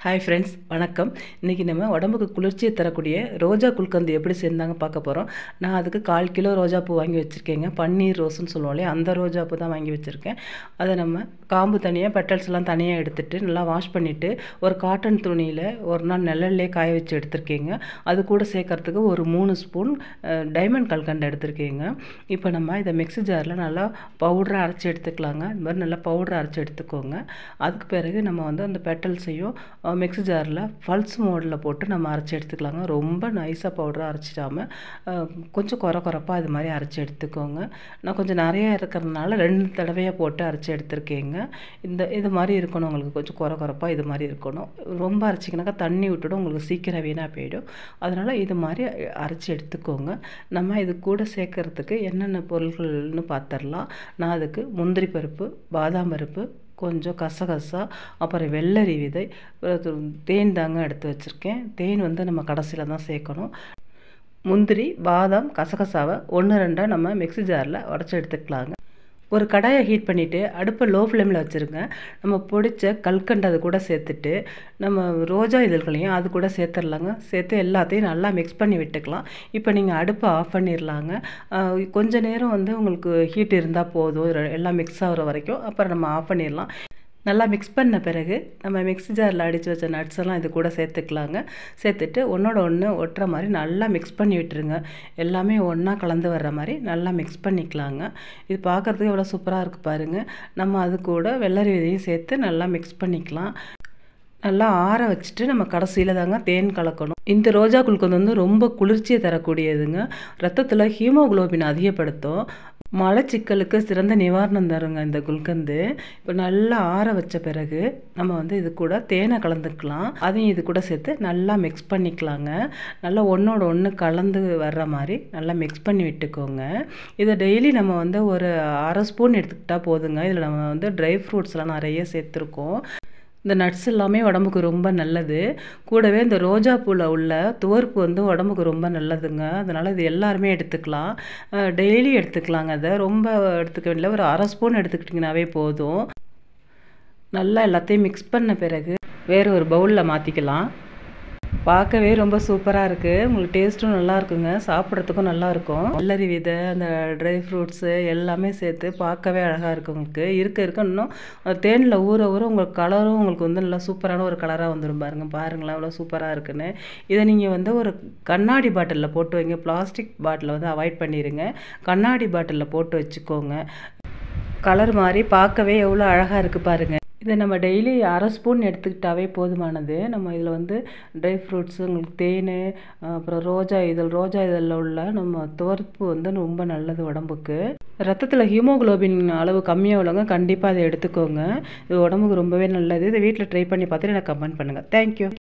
hi friends வணக்கம் இன்றைக்கி நம்ம உடம்புக்கு குளிர்ச்சியை தரக்கூடிய ரோஜா குல்கந்து எப்படி சேர்ந்தாங்க பார்க்க போகிறோம் நான் அதுக்கு கால் கிலோ ரோஜா பூ வாங்கி வச்சுருக்கேங்க பன்னீர் ரோஸ்னு சொல்லுவோம் இல்லையா அந்த ரோஜா பூ தான் வாங்கி வச்சுருக்கேன் அதை நம்ம காம்பு தனியாக பெட்டல்ஸ் எல்லாம் தனியாக எடுத்துட்டு நல்லா வாஷ் பண்ணிவிட்டு ஒரு காட்டன் துணியில் ஒரு நாள் நிழல்லே காய வச்சு எடுத்திருக்கேங்க அது கூட சேர்க்கறதுக்கு ஒரு மூணு ஸ்பூன் டைமண்ட் கல்கண்டு எடுத்திருக்கேங்க இப்போ நம்ம இதை மிக்ஸி ஜாரில் நல்லா பவுடராக அரைச்சி எடுத்துக்கலாங்க இந்த மாதிரி நல்லா பவுடரை அரைச்சி எடுத்துக்கோங்க அதுக்கு பிறகு நம்ம வந்து அந்த பெட்டல்ஸையும் மிக்ஸி ஜாரில் பல்ஸ் மோடில் போட்டு நம்ம அரைச்சி எடுத்துக்கலாங்க ரொம்ப நைஸாக பவுடராக அரைச்சிடாமல் கொஞ்சம் குறை குறைப்பாக இது மாதிரி அரைச்சி எடுத்துக்கோங்க நான் கொஞ்சம் நிறையா இருக்கிறதுனால ரெண்டு தடவையாக போட்டு அரைச்சி எடுத்திருக்கேங்க இந்த இது மாதிரி இருக்கணும் உங்களுக்கு கொஞ்சம் குறை குறைப்பாக இது மாதிரி இருக்கணும் ரொம்ப அரைச்சிங்கனாக்கா தண்ணி விட்டுடும் உங்களுக்கு சீக்கிரம் வீணாக போயிடும் அதனால் இது மாதிரி அரைச்சி எடுத்துக்கோங்க நம்ம இது கூட சேர்க்கறதுக்கு என்னென்ன பொருள்கள்னு பார்த்துடலாம் நான் அதுக்கு முந்திரி பருப்பு பாதாம் பருப்பு கொஞ்சம் கசகசா அப்புறம் வெள்ளரி விதை தேன் தாங்க எடுத்து வச்சுருக்கேன் தேன் வந்து நம்ம கடைசியில் தான் சேர்க்கணும் முந்திரி பாதாம் கசகசாவை ஒன்று ரெண்டாக நம்ம மிக்ஸி ஜாரில் உடச்சி எடுத்துக்கலாங்க ஒரு கடாயை ஹீட் பண்ணிவிட்டு அடுப்பை லோ ஃப்ளேமில் வச்சுருங்க நம்ம பொடிச்ச கல்கண்டு அது கூட சேர்த்துட்டு நம்ம ரோஜா இதழ்களையும் அது கூட சேர்த்துடலாங்க சேர்த்து எல்லாத்தையும் நல்லா மிக்ஸ் பண்ணி விட்டுக்கலாம் இப்போ நீங்கள் அடுப்பை ஆஃப் பண்ணிடலாங்க கொஞ்ச நேரம் வந்து உங்களுக்கு ஹீட் இருந்தால் போதும் எல்லாம் மிக்ஸ் ஆகிற வரைக்கும் அப்புறம் நம்ம ஆஃப் பண்ணிடலாம் நல்லா மிக்ஸ் பண்ண பிறகு நம்ம மிக்ஸி ஜாரில் அடித்து வச்ச நட்ஸ் எல்லாம் இது கூட சேர்த்துக்கலாங்க சேர்த்துட்டு ஒன்றோட ஒன்று ஒட்டுற மாதிரி நல்லா மிக்ஸ் பண்ணி விட்டுருங்க எல்லாமே ஒன்றா கலந்து வர்ற மாதிரி நல்லா மிக்ஸ் பண்ணிக்கலாங்க இது பார்க்குறதுக்கு எவ்வளோ சூப்பராக இருக்குது பாருங்கள் நம்ம அது கூட வெள்ளரி விதையும் சேர்த்து நல்லா மிக்ஸ் பண்ணிக்கலாம் நல்லா ஆற வச்சுட்டு நம்ம கடைசியில் தாங்க தேன் கலக்கணும் இந்த ரோஜா குல்கந்து வந்து ரொம்ப குளிர்ச்சியை தரக்கூடியதுங்க ரத்தத்தில் ஹீமோகுளோபின் அதிகப்படுத்தும் மலச்சிக்கலுக்கு சிறந்த நிவாரணம் தருங்க இந்த குல்கந்து இப்போ நல்லா ஆற வச்ச பிறகு நம்ம வந்து இது கூட தேனை கலந்துக்கலாம் அதையும் இது கூட சேர்த்து நல்லா மிக்ஸ் பண்ணிக்கலாங்க நல்லா ஒன்றோட ஒன்று கலந்து வர்ற மாதிரி நல்லா மிக்ஸ் பண்ணி விட்டுக்கோங்க இதை டெய்லி நம்ம வந்து ஒரு அரை ஸ்பூன் எடுத்துக்கிட்டால் போதுங்க இதில் நம்ம வந்து ட்ரை ஃப்ரூட்ஸ்லாம் நிறைய சேர்த்துருக்கோம் இந்த நட்ஸ் எல்லாமே உடம்புக்கு ரொம்ப நல்லது கூடவே இந்த ரோஜா பூவில் உள்ள துவர்ப்பு வந்து உடம்புக்கு ரொம்ப நல்லதுங்க அதனால் இது எல்லாருமே எடுத்துக்கலாம் டெய்லி எடுத்துக்கலாங்க அதை ரொம்ப எடுத்துக்க வேண்டிய ஒரு அரை ஸ்பூன் எடுத்துக்கிட்டிங்கனாவே போதும் நல்லா எல்லாத்தையும் மிக்ஸ் பண்ண பிறகு வேறு ஒரு பவுலில் மாற்றிக்கலாம் பார்க்கவே ரொம்ப சூப்பராக இருக்குது உங்களுக்கு டேஸ்ட்டும் நல்லா இருக்குங்க சாப்பிட்றதுக்கும் நல்லா இருக்கும் வெள்ளரி விதை அந்த ட்ரை ஃப்ரூட்ஸு எல்லாமே சேர்த்து பார்க்கவே அழகாக இருக்குது உங்களுக்கு இருக்க இருக்க இன்னும் தேனில் ஊற ஊற உங்களுக்கு கலரும் உங்களுக்கு வந்து நல்லா சூப்பரான ஒரு கலராக வந்துடும் பாருங்கள் பாருங்களேன் அவ்வளோ சூப்பராக இருக்குன்னு இதை நீங்கள் வந்து ஒரு கண்ணாடி பாட்டிலில் போட்டு வைங்க பிளாஸ்டிக் பாட்டிலை வந்து அவாய்ட் பண்ணிடுங்க கண்ணாடி பாட்டிலில் போட்டு வச்சுக்கோங்க கலர் மாதிரி பார்க்கவே எவ்வளோ அழகாக இருக்குது பாருங்கள் இதை நம்ம டெய்லி அரை ஸ்பூன் எடுத்துக்கிட்டாவே போதுமானது நம்ம இதில் வந்து ட்ரை ஃப்ரூட்ஸு உங்களுக்கு தேன் அப்புறம் ரோஜா இதழ் ரோஜா இதழில் உள்ள நம்ம துவர்ப்பு வந்து ரொம்ப நல்லது உடம்புக்கு ரத்தத்தில் ஹீமோகுளோபின் அளவு கம்மியாக உள்ளவங்க கண்டிப்பாக அதை எடுத்துக்கோங்க இது உடம்புக்கு ரொம்பவே நல்லது இதை வீட்டில் ட்ரை பண்ணி பார்த்துட்டு எனக்கு கமெண்ட் பண்ணுங்கள் தேங்க்யூ